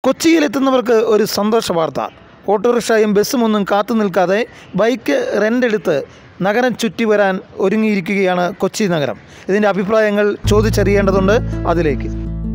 കൊച്ചിയിലെത്തുന്നവർക്ക് ഒരു സന്തോഷ വാർത്ത ഓട്ടോറിക്ഷയും ബസ്സും ഒന്നും കാത്തു നിൽക്കാതെ ബൈക്ക് റെൻ്റെടുത്ത് നഗരം ചുറ്റി വരാൻ ഒരുങ്ങിയിരിക്കുകയാണ് കൊച്ചി നഗരം ഇതിൻ്റെ അഭിപ്രായങ്ങൾ ചോദിച്ചറിയേണ്ടതുണ്ട് അതിലേക്ക്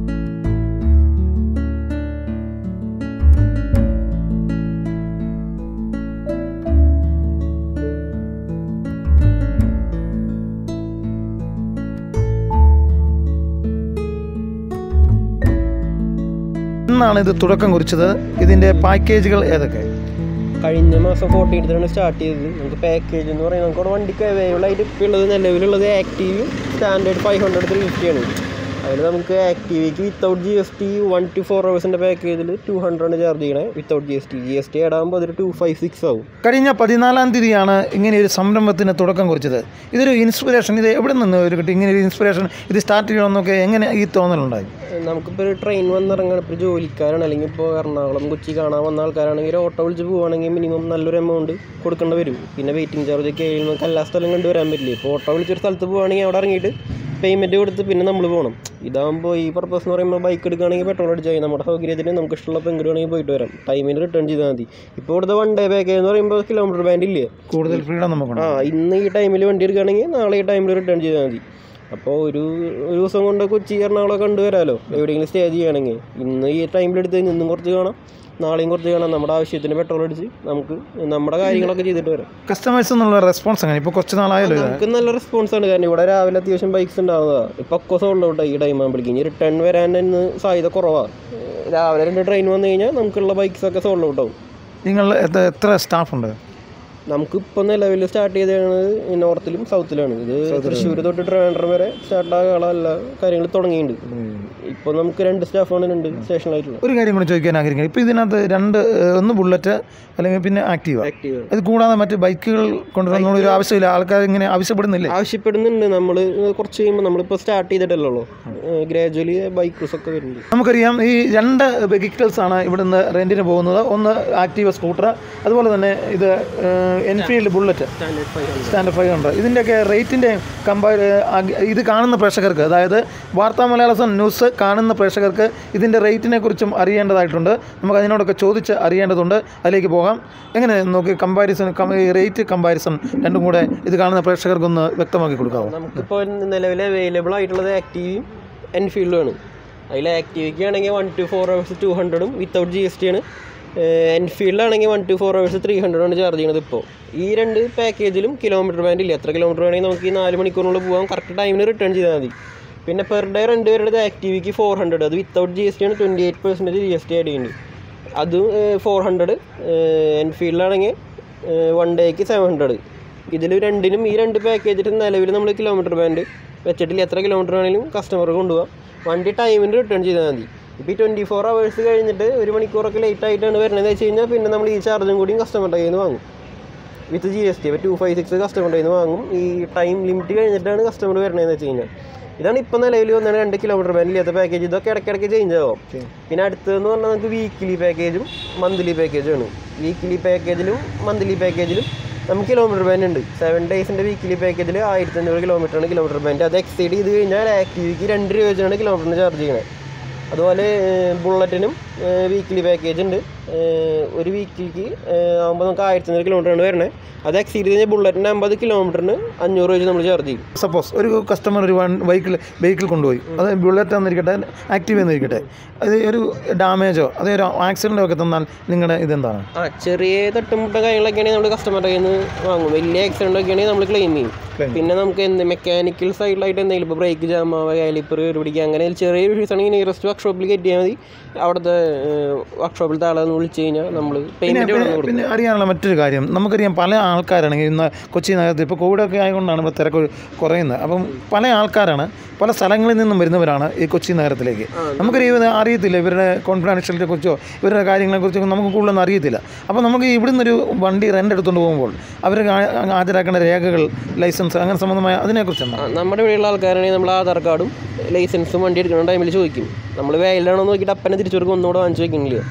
എന്നാണ് ഇത് തുടക്കം കുറിച്ചത് ഇതിൻ്റെ പാക്കേജുകൾ ഏതൊക്കെ കഴിഞ്ഞ മാസം ഫോർട്ടീൻത്തിനാണ് സ്റ്റാർട്ട് ചെയ്തത് നമുക്ക് പാക്കേജ് എന്ന് പറയുന്നത് നമുക്ക് അവിടെ വണ്ടിക്ക് അവൈലബിൾ ആയിട്ട് ഇപ്പോൾ ഉള്ളത് നിലവിലുള്ളത് Activa standard five hundred three ഫിഫ്റ്റിയാണ് അതിൽ നമുക്ക് ആക്റ്റീവിക്ക് without G S T one two four ഹവേഴ്സിൻ്റെ പാക്കേജിൽ ടു ഹൺഡ്രഡ് ചാർജ് ചെയ്യണേ without G S T G S T ആടാകുമ്പോൾ അതൊരു ടു ഫൈവ് സിക്സ് ആവും കഴിഞ്ഞ പതിനാലാം തീയതിയാണ് ഇങ്ങനെ ഒരു സംരംഭത്തിന് തുടക്കം കുറിച്ചത് ഇതൊരു ഇൻസ്പിറേഷൻ ഇത് എവിടെ നിന്ന് ഒരു കിട്ടി ഇങ്ങനെ ഒരു ഇൻസ്പിറേഷൻ ഇത് സ്റ്റാർട്ട് ചെയ്യണമെന്നൊക്കെ എങ്ങനെ ഈ തോന്നലുണ്ടായി നമുക്കിപ്പോൾ ഒരു ട്രെയിൻ വന്നിറങ്ങണം ഇപ്പോൾ ജോലിക്കാരാണ് അല്ലെങ്കിൽ ഇപ്പോൾ എറണാകുളം കൊച്ചി കാണാൻ വന്ന ആൾക്കാരാണെങ്കിൽ ഓട്ടോ വിളിച്ച് പോവുകയാണെങ്കിൽ മിനിമം നല്ലൊരു എമൗണ്ട് കൊടുക്കേണ്ടി വരും പിന്നെ വെയിറ്റിംഗ് ചാർജ് ഒക്കെ ആയി നമുക്ക് എല്ലാ സ്ഥലം കണ്ടുവരാൻ പറ്റില്ല ഇപ്പോൾ ഓട്ടോ വിളിച്ചൊരു സ്ഥലത്ത് പോവുകയാണെങ്കിൽ അവിടെ ഇറങ്ങിയിട്ട് പേയ്മെൻറ്റ് കൊടുത്ത് പിന്നെ നമ്മൾ പോകണം ഇതാകുമ്പോൾ ഈ പർപ്പസ് എന്ന് പറയുമ്പോൾ ബൈക്ക് എടുക്കുകയാണെങ്കിൽ പെട്രോൾ അടിച്ചാൽ മതി നമ്മുടെ സൗകര്യത്തിന് നമുക്ക് ഇഷ്ടമുള്ള പെങ്ക് വേണമെങ്കിൽ പോയിട്ട് വരാം ടൈമിന് റിട്ടേൺ ചെയ്താൽ മതി ഇപ്പോൾ ഇവിടുത്തെ വൺ ഡേ പാക്കേജ് എന്ന് പറയുമ്പോൾ കിലോമീറ്റർ ബാൻഡ് ഇല്ലേ കൂടുതൽ ഫ്രീഡം നമുക്കുണ്ട് ആ ഇന്ന് ഈ ടൈമിൽ വണ്ടി എടുക്കുകയാണെങ്കിൽ നാളെ ഈ ടൈമിൽ റിട്ടേൺ ചെയ്താൽ മതി അപ്പോൾ ഒരു ഒരു ദിവസം കൊണ്ട് കൊച്ചി എറണാകുളം കണ്ടുവരാമല്ലോ എവിടെയെങ്കിലും സ്റ്റേ ചെയ്യുകയാണെങ്കിൽ ഇന്ന് ഈ ടൈമിൽ എടുത്ത് കഴിഞ്ഞ് ഇന്നും കുറച്ച് കാണാം നാളെയും കുറച്ച് കാണാം നമ്മുടെ ആവശ്യത്തിന് പെട്രോൾ അടിച്ച് നമുക്ക് നമ്മുടെ കാര്യങ്ങളൊക്കെ ചെയ്തിട്ട് വരാം കസ്റ്റമേഴ്സ് എന്നുള്ള റെസ്പോൺസ് എങ്ങനെ ഇപ്പോൾ കുറച്ച് നാളായല്ലോ ഇത് നമുക്ക് നല്ല റെസ്പോൺസ് ആണ് കാരണം ഇവിടെ രാവിലെ അത്യാവശ്യം ബൈക്സ് ഉണ്ടാവുന്നതാണ് ഇപ്പോൾ ഒക്കെ സോൾഡ് ഔട്ട് ഈ ടൈം ആകുമ്പോഴേക്കും ഇനി റിട്ടേൺ വരാൻ ഇന്ന് സാധ്യത കുറവാണ് രാവിലെ രണ്ട് ട്രെയിൻ വന്നു കഴിഞ്ഞാൽ നമുക്കുള്ള ബൈക്സ് ഒക്കെ സോൾഡ് ഔട്ട് ആവും നിങ്ങൾ എത്ര- എത്ര സ്റ്റാഫുണ്ട് നമുക്കിപ്പോൾ നിലവിൽ സ്റ്റാർട്ട് ചെയ്തതാണ് നോർത്തിലും സൗത്തിലാണ് ഇത് തൃശ്ശൂർ തൊട്ട് ട്രിവാൻഡ്രം വരെ സ്റ്റാർട്ട് ആകാനുള്ള എല്ലാ കാര്യങ്ങളും തുടങ്ങിയിട്ടുണ്ട് ഇപ്പോൾ നമുക്ക് രണ്ട് സ്റ്റാഫാണ് രണ്ട് സ്റ്റേഷനിലായിട്ടുള്ളത് ഒരു കാര്യം കൂടി ചോദിക്കാൻ ആഗ്രഹിക്കുന്നത് ഇപ്പോൾ ഇതിനകത്ത് രണ്ട് ഏഹ്, ഒന്ന് ബുള്ളറ്റ് അല്ലെങ്കിൽ പിന്നെ ആക്റ്റീവ ആക്റ്റീവ് ഇത് കൂടാതെ മറ്റ് ബൈക്കുകൾ കൊണ്ടുവരുന്ന ഒരു ആവശ്യമില്ല ആൾക്കാർ ഇങ്ങനെ ആവശ്യപ്പെടുന്നില്ലേ ആവശ്യപ്പെടുന്നുണ്ട് നമ്മൾ കുറച്ച് കഴിയുമ്പോൾ നമ്മളിപ്പോൾ സ്റ്റാർട്ട് ചെയ്തിട്ടല്ലോ ഗ്രാജുവലി ബൈക്കസ് ഒക്കെ വരുന്നുണ്ട് നമുക്കറിയാം ഈ രണ്ട് വെഹിക്കിൾസ് ആണ് ഇവിടുന്ന് റെൻറ്റിന് പോകുന്നത് ഒന്ന് ആക്റ്റീവ സ്കൂട്ടർ അതുപോലെ തന്നെ ഇത് Enfield bullet standard five hundred stand five hundred ഇതിൻ്റെയൊക്കെ റേറ്റിൻ്റെ കമ്പയർ ഇത് കാണുന്ന പ്രേക്ഷകർക്ക് അതായത് വാർത്താ മലയാളം ന്യൂസ് കാണുന്ന പ്രേക്ഷകർക്ക് ഇതിൻ്റെ റേറ്റിനെ കുറിച്ചും അറിയേണ്ടതായിട്ടുണ്ട് നമുക്ക് അതിനോടൊക്കെ ചോദിച്ച് അറിയേണ്ടതുണ്ട് അതിലേക്ക് പോകാം എങ്ങനെ നോക്കി കമ്പാരിസൺ റേറ്റ് കമ്പാരിസൺ രണ്ടും കൂടെ ഇത് കാണുന്ന പ്രേക്ഷകർക്കൊന്ന് വ്യക്തമാക്കി കൊടുക്കാമോ നമുക്കിപ്പോൾ നിലവിൽ അവൈലബിൾ ആയിട്ടുള്ളത് ആക്റ്റീവും എൻഫീൽഡുമാണ് അതിൽ ആക്റ്റീവയ്ക്ക് ആണെങ്കിൽ one two four hours two ഹൺഡ്രഡും വിത്തൗട്ട് ജി എസ് ടി ആണ് എൻഫീൽഡാണെങ്കിൽ one two four hours three ഹൺഡ്രഡാണ് ചാർജ് ചെയ്യുന്നത് ഇപ്പോൾ ഈ രണ്ട് പാക്കേജിലും കിലോമീറ്റർ ബാൻഡ് ഇല്ല എത്ര കിലോമീറ്റർ വേണമെങ്കിൽ നമുക്ക് ഈ നാല് മണിക്കൂറിനുള്ളിൽ പോകാം കറക്റ്റ് ടൈമിന് റിട്ടേൺ ചെയ്താൽ മതി പിന്നെ പെർ ഡേ രണ്ട് പേരുടെ ആക്റ്റീവിക്ക് ഫോർ ഹൺഡ്രഡ് അത് വിത്തൗട്ട് ജി എസ് ടി ആണ് twenty eight percentage G S T add ചെയ്യുന്നുണ്ട് അത് ഫോർ ഹൺഡ്രഡ് എൻഫീൽഡിലാണെങ്കിൽ വൺ ഡേക്ക് സെവൻ ഹൺഡ്രഡ് ഇതിൽ രണ്ടിനും ഈ രണ്ട് പാക്കേജിലും നിലവിൽ നമ്മൾ കിലോമീറ്റർ ബാൻഡ് വെച്ചിട്ടില്ല എത്ര കിലോമീറ്റർ വേണമെങ്കിലും കസ്റ്റമർ കൊണ്ടുപോകാം വണ്ടി ടൈമിന് റിട്ടേൺ ചെയ്താൽ മതി ഇപ്പോൾ ഈ ട്വൻറ്റി ഫോർ അവേഴ്സ് കഴിഞ്ഞിട്ട് ഒരു മണിക്കൂറൊക്കെ ലേറ്റ് ആയിട്ടാണ് വരുന്നതെന്ന് വെച്ച് കഴിഞ്ഞാൽ പിന്നെ നമ്മൾ ഈ ചാർജും കൂടിയും കസ്റ്റമറുടെ കയ്യിൽ നിന്ന് വാങ്ങും വിത്ത് ജി എസ് ടി അപ്പോൾ ടു ഫൈവ് സിക്സ് കസ്റ്റമറുടെ കയ്യിൽ നിന്ന് വാങ്ങും ഈ ടൈം ലിമിറ്റ് കഴിഞ്ഞിട്ടാണ് കസ്റ്റമർ വരുന്നതെന്ന് വെച്ച് കഴിഞ്ഞാൽ ഇതാണ് ഇപ്പോൾ നിലവിൽ വന്നത് രണ്ട് കിലോമീറ്റർ ബാൻഡ് ഇല്ലാത്ത പാക്കേജ് ഇതൊക്കെ ഇടയ്ക്കിടയ്ക്ക് ചേഞ്ച് ആവും പിന്നെ അടുത്തതെന്ന് പറഞ്ഞാൽ നമുക്ക് വീക്കിലി പാക്കേജും മന്ത്ലി പാക്കേജുമാണ് വീക്കിലി പാക്കേജിലും മന്ത്ലി പാക്കേജിലും നമുക്ക് കിലോമീറ്റർ ബാൻഡ് ഉണ്ട് സെവൻ ഡേയ്സിൻ്റെ വീക്കിലി പാക്കേജിൽ ആയിരത്തി അഞ്ഞൂറ് കിലോമീറ്ററാണ് കിലോമീറ്റർ ബാൻഡ് അത് എക്സീഡ് ചെയ്ത് കഴിഞ്ഞാൽ ആക്റ്റീവിക്ക് രണ്ട് രൂപ വെച്ചാണ് കിലോമീറ്ററിന് ചാർജ് ചെയ്യുന്നത് അതുപോലെ ബുള്ളറ്റിനും വീക്കിലി പാക്കേജ് ഉണ്ട് ഏഹ് ഒരു വീക്കിലേക്ക് ആകുമ്പോൾ നമുക്ക് ആയിരത്തി അഞ്ഞൂറ് കിലോമീറ്ററാണ് വരണേ അത് എക്സീഡ് ചെയ്ത് കഴിഞ്ഞാൽ ബുള്ളറ്റിന് അമ്പത് കിലോമീറ്ററിന് അഞ്ഞൂറ് വെച്ച് നമ്മൾ ചാർജ് ചെയ്യും സപ്പോസ് ഒരു കസ്റ്റമർ ഒരു വൺ വെഹിക്കിൾ വെഹിക്കിൾ കൊണ്ടുപോയി അത് ബുള്ളറ്റ് എന്നിരിക്കട്ടെ ആക്റ്റീവ് എന്നിരിക്കട്ടെ അത് ഒരു ഡാമേജോ അതേ ഒരു ആക്സിഡൻറ്റോ ഒക്കെ തന്നാൽ നിങ്ങളുടെ ഇതെന്താണ് ആ ചെറിയ തട്ടുമുട്ട കാര്യങ്ങളൊക്കെയാണെങ്കിൽ നമ്മൾ കസ്റ്റമറുടെ കയ്യിൽ നിന്ന് വാങ്ങും വലിയ ആക്സിഡൻ്റ് ഒക്കെ ആണെങ്കിൽ നമ്മൾ ക്ലെയിം ചെയ്യും പിന്നെ നമുക്ക് എന്ത് മെക്കാനിക്കൽ സൈഡിലായിട്ട് എന്തെങ്കിലും ഇപ്പോൾ ബ്രേക്ക് ജാം ആവുക കാലിപ്പർ പിടിക്കുക അങ്ങനെ ചെറിയ ഇഷ്യൂസ് ആണെങ്കിൽ നിയറസ്റ്റ് വർക്ക്ഷോപ്പിൽ കയറ്റിയാൽ മതി അവിടുത്തെ വർക്ക്ഷോപ്പിലത്തെ ആളെ ഒന്ന് വിളിച്ച് കഴിഞ്ഞാൽ നമ്മൾ പേയ്മെൻറ്റ് ഇവിടെ കൊടുക്കും പിന്നെ അറിയാനുള്ള മറ്റൊരു കാര്യം നമുക്കറിയാം പല ആൾക്കാരാണെങ്കിൽ ഇന്ന് കൊച്ചി നഗരത്തിൽ ഇപ്പോൾ കോവിഡൊക്കെ ആയതുകൊണ്ടാണ് ഇപ്പോൾ തിരക്ക് കുറയുന്നത് അപ്പം പല ആൾക്കാരാണ് പല സ്ഥലങ്ങളിൽ നിന്നും വരുന്നവരാണ് ഈ കൊച്ചി നഗരത്തിലേക്ക് നമുക്കറിയാം അറിയത്തില്ല ഇവരുടെ കോൺഫിഡൻഷ്യലിനെ കുറിച്ചോ ഇവരുടെ കാര്യങ്ങളെക്കുറിച്ചോ നമുക്ക് കൂടുതലൊന്നും അറിയത്തില്ല അപ്പോൾ നമുക്ക് ഇവിടുന്ന് ഒരു വണ്ടി റെൻ്റ് എടുത്തുകൊണ്ട് പോകുമ്പോൾ അവർ ഹാജരാക്കേണ്ട രേഖകൾ ലൈസൻസ് അങ്ങനെ സംബന്ധമായ അതിനെക്കുറിച്ച് ആ, നമ്മുടെ ഇവിടെയുള്ള ആൾക്കാരാണെങ്കിൽ നമ്മൾ ആധാർ കാർഡും ലൈസൻസും വണ്ടി എടുക്കുന്ന ടൈമിൽ ചോദിക്കും നമ്മൾ വാലിഡാണോ നോക്കിയിട്ട് അപ്പനെ തിരിച്ചു കൊടുക്കും ഒന്നുകൂടെ വാങ്ങിച്ചു വെക്കുന്നില്ല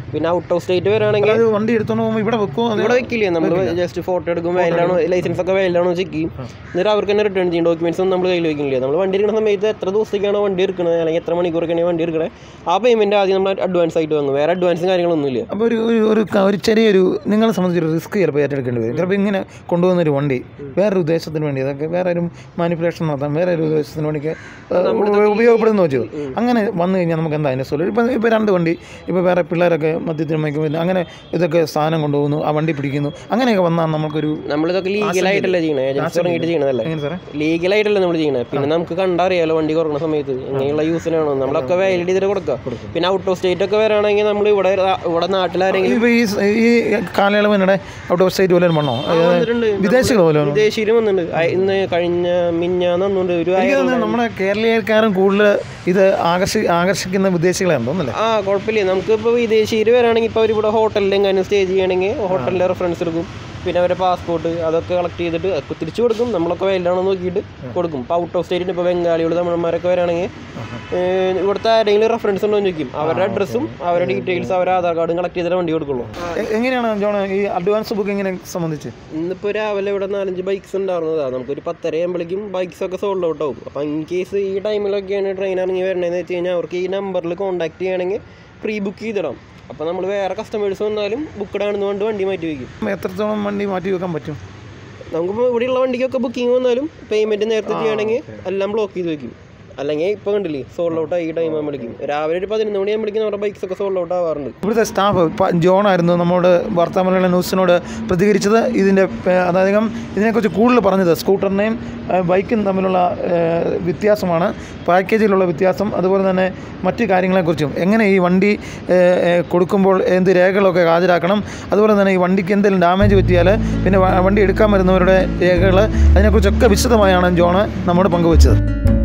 പിന്നെ ഔട്ട് ഓഫ് സ്റ്റേറ്റ് വരാണെങ്കിൽ അതായത് വണ്ടി എടുത്തോണ്ട് പോകുമ്പോൾ ഇവിടെ വെക്കുമോ അതോ ഇവിടെ വെക്കില്ലേ നമ്മൾ ജസ്റ്റ് ഫോട്ടോ എടുക്കും വാലിഡാണോ ലൈസൻസ് ഒക്കെ വാലിഡാണോ ചെക്ക് ചെയ്യും എന്നിട്ട് അവർക്ക് തന്നെ റിട്ടേൺ ചെയ്യും ഡോക്യുമെന്റ്സ് ഒന്നും നമ്മൾ കയ്യിൽ വെക്കില്ല നമ്മൾ വണ്ടി എടുക്കുന്ന സമയത്ത് എത്ര ദിവസത്തേക്കാണോ വണ്ടി എടുക്കുന്നത് അല്ലെങ്കിൽ എത്ര മണിക്കൂറൊക്കെയാണ് വണ്ടി എടുക്കണേ ആ പേയ്മെന്റ് ആദ്യം നമ്മൾ അഡ്വാൻസ് ആയിട്ട് വാങ്ങും വേറെ അഡ്വാൻസും കാര്യങ്ങളൊന്നുമില്ല അപ്പോൾ ഒരു ഒരു ഒരു ക- ഒരു ചെറിയൊരു നിങ്ങളെ സംബന്ധിച്ചൊരു റിസ്ക് ചിലപ്പോൾ ഏറ്റെടുക്കേണ്ടി വരും ചിലപ്പോൾ ഇങ്ങനെ കൊണ്ടുപോകുന്ന ഒരു വണ്ടി വേറൊരു ഉദ്ദേശത്തിന് വേണ്ടി അതൊക്കെ വേറെ ഒരു മാനിപ്പുലേഷൻ നടത്താം വേറെ ഒരു ഉദ്ദേശത്തിന് വേണ്ടി ഉപയോഗപ്പെടുന്നു വെച്ചു അങ്ങനെ വന്നു കഴിഞ്ഞാൽ നമുക്ക് എന്താ അതിൻ്റെ സൊല്യൂഷൻ ഇപ്പം ഇപ്പോൾ രണ്ട് വണ്ടി ഇപ്പോൾ വേറെ പിള്ളേരൊക്കെ മദ്യത്തിന് മയക്കുമില്ല അങ്ങനെ ഇതൊക്കെ സാധനം കൊണ്ടുപോകുന്നു ആ വണ്ടി പിടിക്കുന്നു അങ്ങനെയൊക്കെ വന്നാൽ നമുക്കൊരു നമ്മളിതൊക്കെ ലീഗലായിട്ടല്ല ചെയ്യണേ ഏജൻസി തുടങ്ങിയിട്ട് ചെയ്യണതല്ലേ എങ്ങനെ സാറേ ലീഗലായിട്ടല്ല നമ്മൾ ചെയ്യണത് പിന്നെ നമുക്ക് കണ്ടറിയാലോ വണ്ടി കുറക്കുന്ന സമയത്ത് എങ്ങനെയുള്ള യൂസിനാണോ നമ്മളൊക്കെ വാലിഡ് ചെയ്തിട്ട് കൊടുക്കുക പിന്നെ ഔട്ട് ഓഫ് സ്റ്റേറ്റ് ഒക്കെ വരാണെങ്കിൽ നമ്മൾ ഇവിടെ ഇവിടെ നാട്ടിലാരെങ്കിലും ഇപ്പോൾ ഈ സ- ഈ കാലയളവിനിടെ ഔട്ട് ഓഫ് സ്റ്റേറ്റ് പോലും വന്നോ വന്നിട്ടുണ്ട് വിദേശികൾ പോലും വിദേശീയർ വന്നിട്ടുണ്ട് ആ, ഇന്ന് കഴിഞ്ഞ മിഞ്ഞാന്ന് വന്നുണ്ട് ഒരു എനിക്ക് ആയിരം തോന്നുന്നു നമ്മുടെ കേരളീയക്കാരും കൂടുതൽ ഇത് ആകർഷി ആകർഷിക്കുന്ന വിദേശികളാണ് തോന്നുന്നില്ല ആ കുഴപ്പമില്ല നമുക്കിപ്പോൾ വിദേശീയർ വരാണെങ്കിൽ ഇപ്പോൾ അവർ ഇവിടെ ഹോട്ടലിൽ എങ്ങാനും സ്റ്റേ ചെയ്യുകയാണെങ്കിൽ ഹോട്ടലിലെ റെഫറൻസ് എടുക്കും പിന്നെ അവരുടെ പാസ്പോർട്ട് അതൊക്കെ കളക്ട് ചെയ്തിട്ട് അതൊക്കെ തിരിച്ചു കൊടുക്കും നമ്മളൊക്കെ വലുതാണോ നോക്കിയിട്ട് കൊടുക്കും ഇപ്പോൾ ഔട്ട് ഓഫ് സ്റ്റേറ്റിന് ഇപ്പോൾ ബംഗാളികൾ തമിഴന്മാരൊക്കെ വരാണെങ്കിൽ ഏഹ്, ഇവിടുത്തെ ആരെങ്കിലും റെഫറൻസ് ഉണ്ടോ എന്ന് ചോദിക്കും അവരുടെ അഡ്രസ്സും അവരുടെ ഡീറ്റെയിൽസ് അവരുടെ ആധാർ കാർഡും കളക്ട് ചെയ്തിട്ട് വണ്ടി കൊടുക്കുള്ളൂ എ- എങ്ങനെയാണ് ജോൺ ഈ അഡ്വാൻസ് ബുക്കിങ്ങിനെ സംബന്ധിച്ച് ഇന്നിപ്പോൾ രാവിലെ ഇവിടെ നാലഞ്ച് ബൈക്സ് ഉണ്ടായിരുന്നതാണ് നമുക്കൊരു പത്തര ആകുമ്പോഴേക്കും ബൈക്സ് ഒക്കെ സോൾഡ് ഔട്ട് ആവും അപ്പോൾ ഇൻ കേസ് ഈ ടൈമിലൊക്കെയാണ് ട്രെയിൻ ഇറങ്ങി വരണതെന്ന് വെച്ച് കഴിഞ്ഞാൽ അവർക്ക് ഈ നമ്പറിൽ കോൺടാക്ട് ചെയ്യണമെങ്കിൽ പ്രീ ബുക്ക് ചെയ്തിടാം അപ്പോൾ നമ്മൾ വേറെ കസ്റ്റമേഴ്സ് വന്നാലും ബുക്ക്ഡ് ആണെന്ന് കൊണ്ട് വണ്ടി മാറ്റി വയ്ക്കും എത്രത്തോളം വണ്ടി മാറ്റി വെക്കാൻ പറ്റും നമുക്കിപ്പോൾ ഇവിടെയുള്ള വണ്ടിക്കൊക്കെ ബുക്കിംഗ് വന്നാലും പേയ്മെൻറ്റ് നേരത്തെ ചെയ്യുകയാണെങ്കിൽ എല്ലാം ബ്ലോക്ക് ചെയ്ത് വെക്കും അല്ലെങ്കിൽ ഇപ്പോൾ കണ്ടില്ലേ സോൾഡ് ഔട്ട് ആയി ടൈം ആകുമ്പോഴേക്കും രാവിലെ ഒരു പതിനൊന്ന് മണിയാകുമ്പോഴേക്കും നമ്മുടെ ബൈക്സ് ഒക്കെ സോൾഡ് ഔട്ട് ആവാറുണ്ട് ഇവിടുത്തെ സ്റ്റാഫ് ജോൺ ആയിരുന്നു നമ്മോട് വാർത്താമലയാള ന്യൂസിനോട് പ്രതികരിച്ചത് ഇതിൻ്റെ പേ- അതായത് ഇതിനെക്കുറിച്ച് കൂടുതൽ പറഞ്ഞത് സ്കൂട്ടറിനെയും ഏഹ്, ബൈക്കും തമ്മിലുള്ള ഏഹ്, വ്യത്യാസമാണ് പാക്കേജിലുള്ള വ്യത്യാസം അതുപോലെ തന്നെ മറ്റ് കാര്യങ്ങളെക്കുറിച്ചും എങ്ങനെ ഈ വണ്ടി ഏഹ്, ഏഹ്, കൊടുക്കുമ്പോൾ എന്ത് രേഖകളൊക്കെ ഹാജരാക്കണം അതുപോലെ തന്നെ ഈ വണ്ടിക്ക് എന്തെങ്കിലും ഡാമേജ് പറ്റിയാൽ പിന്നെ വ- വണ്ടി എടുക്കാൻ വരുന്നവരുടെ രേഖകൾ അതിനെക്കുറിച്ചൊക്കെ വിശദമായാണ് ജോണ് നമ്മോട് പങ്കുവച്ചത്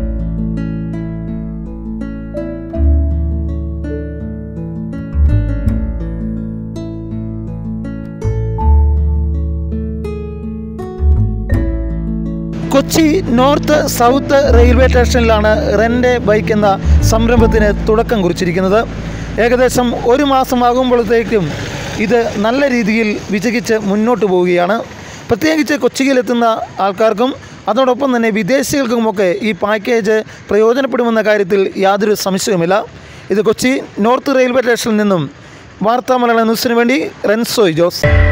കൊച്ചി നോർത്ത് സൗത്ത് റെയിൽവേ സ്റ്റേഷനിലാണ് റെൻ്റെ ബൈക്ക് എന്ന സംരംഭത്തിന് തുടക്കം കുറിച്ചിരിക്കുന്നത് ഏകദേശം ഒരു മാസമാകുമ്പോഴത്തേക്കും ഇത് നല്ല രീതിയിൽ വിജയിച്ച് മുന്നോട്ട് പോവുകയാണ് പ്രത്യേകിച്ച് കൊച്ചിയിലെത്തുന്ന ആൾക്കാർക്കും അതോടൊപ്പം തന്നെ വിദേശികൾക്കുമൊക്കെ ഈ പാക്കേജ് പ്രയോജനപ്പെടുമെന്ന കാര്യത്തിൽ യാതൊരു സംശയവുമില്ല ഇത് കൊച്ചി നോർത്ത് റെയിൽവേ സ്റ്റേഷനിൽ നിന്നും വാർത്താ മലയാള ന്യൂസിന് വേണ്ടി റെൻസോയ് ജോസ്